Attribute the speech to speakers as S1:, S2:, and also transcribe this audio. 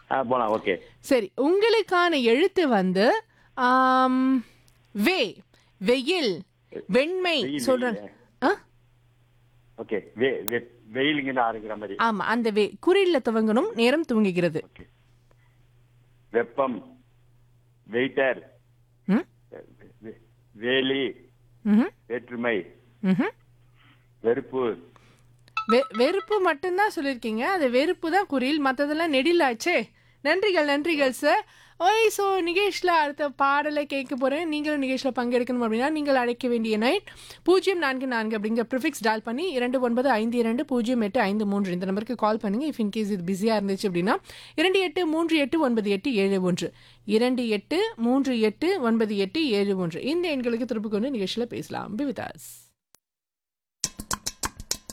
S1: ஆ போலாம் ஓகே
S2: சரி உங்களுக்கான எழுத்து வந்து ஆம், வே வெயில் வெண்மை
S1: வெயில்,
S2: சொல்றாங்க
S1: வெயில்.
S2: ஆ?
S1: ஓகே வெ வெ- வெயிலுங்கன்னு ஆரம்பிக்கிற மாதிரி
S2: ஆமா அந்த வே குறில்ல துவங்கணும் நேரம் துவங்குகிறது
S1: ஓகே வெப்பம் வெயிட்டர்
S2: ம்?
S1: வெ- வேலி
S2: ம்ஹும்.
S1: வேற்றுமை
S2: ம்ஹும்.
S1: வெறுப்பு
S2: வெ- வெறுப்பு மட்டும்தான் சொல்லியிருக்கீங்க அது வெறுப்பு தான் குறில் மற்றதெல்லாம் நெடிலாச்சே நன்றிகள் நன்றிகள் சார் ஓய் ஸோ நிகேஷில் அடுத்த பாடலை கேட்க போகிறேன் நீங்களும் நிகேஷில் பங்கெடுக்கணும் அப்படின்னா நீங்கள் அழைக்க வேண்டிய நைட் பூஜ்ஜியம் நான்கு நான்கு அப்படிங்கிற ப்ரிஃபிக்ஸ் டால் பண்ணி இரண்டு ஒன்பது ஐந்து இரண்டு பூஜ்ஜியம் எட்டு ஐந்து மூன்று இந்த நம்பருக்கு கால் பண்ணுங்க இஃப் இன்கேஸ் இது பிஸியாக இருந்துச்சு அப்படின்னா இரண்டு எட்டு மூன்று எட்டு ஒன்பது எட்டு ஏழு ஒன்று இரண்டு எட்டு மூன்று எட்டு ஒன்பது எட்டு ஏழு ஒன்று இந்த எண்களுக்கு திருப்பி கொண்டு நிகழ்ச்சியில் பேசலாம் பிவிதாஸ்